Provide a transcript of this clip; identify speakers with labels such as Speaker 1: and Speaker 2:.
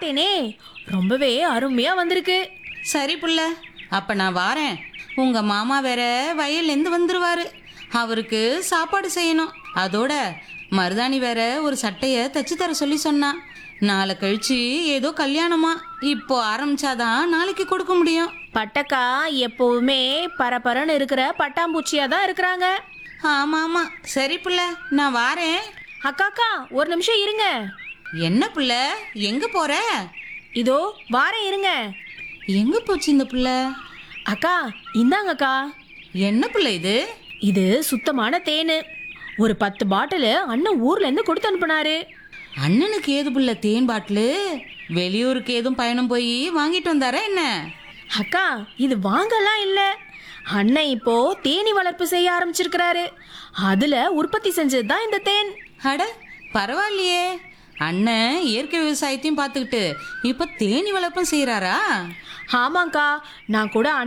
Speaker 1: பார்த்தேனே ரொம்பவே அருமையா வந்திருக்கு
Speaker 2: சரி புள்ள அப்ப நான் வாரேன் உங்க மாமா வேற வயல்லேருந்து வந்துருவாரு அவருக்கு சாப்பாடு செய்யணும் அதோட மருதாணி வேற ஒரு சட்டைய தச்சு தர சொல்லி சொன்னான் நாளை கழிச்சு ஏதோ கல்யாணமா இப்போ ஆரம்பிச்சாதான் நாளைக்கு கொடுக்க முடியும்
Speaker 1: பட்டக்கா எப்பவுமே பரபரன்னு இருக்கிற பட்டாம்பூச்சியா தான் இருக்கிறாங்க
Speaker 2: ஆமா ஆமா சரி புள்ள நான் வாரேன்
Speaker 1: அக்காக்கா ஒரு நிமிஷம் இருங்க
Speaker 2: என்ன புள்ள எங்க போற
Speaker 1: இதோ வாரேன் இருங்க
Speaker 2: எங்க போச்சு இந்த புள்ள
Speaker 1: அக்கா இந்தாங்கக்கா
Speaker 2: என்ன புள்ள இது
Speaker 1: இது சுத்தமான தேனு ஒரு பத்து பாட்டில் அண்ணன் ஊர்ல இருந்து கொடுத்து அனுப்புனாரு
Speaker 2: அண்ணனுக்கு ஏது புள்ள தேன் பாட்டிலு வெளியூருக்கு ஏதும் பயணம் போய் வாங்கிட்டு வந்தாரா என்ன
Speaker 1: அக்கா இது வாங்கலாம் இல்ல அண்ணன் இப்போ தேனி வளர்ப்பு செய்ய ஆரம்பிச்சிருக்கிறாரு அதுல உற்பத்தி செஞ்சது தான் இந்த தேன்
Speaker 2: அட பரவாயில்லையே அண்ணன் இயற்கை விவசாயத்தையும் பார்த்துக்கிட்டு இப்போ தேனி வளர்ப்பும் செய்கிறாரா
Speaker 1: ஆமாங்க்கா நான் கூட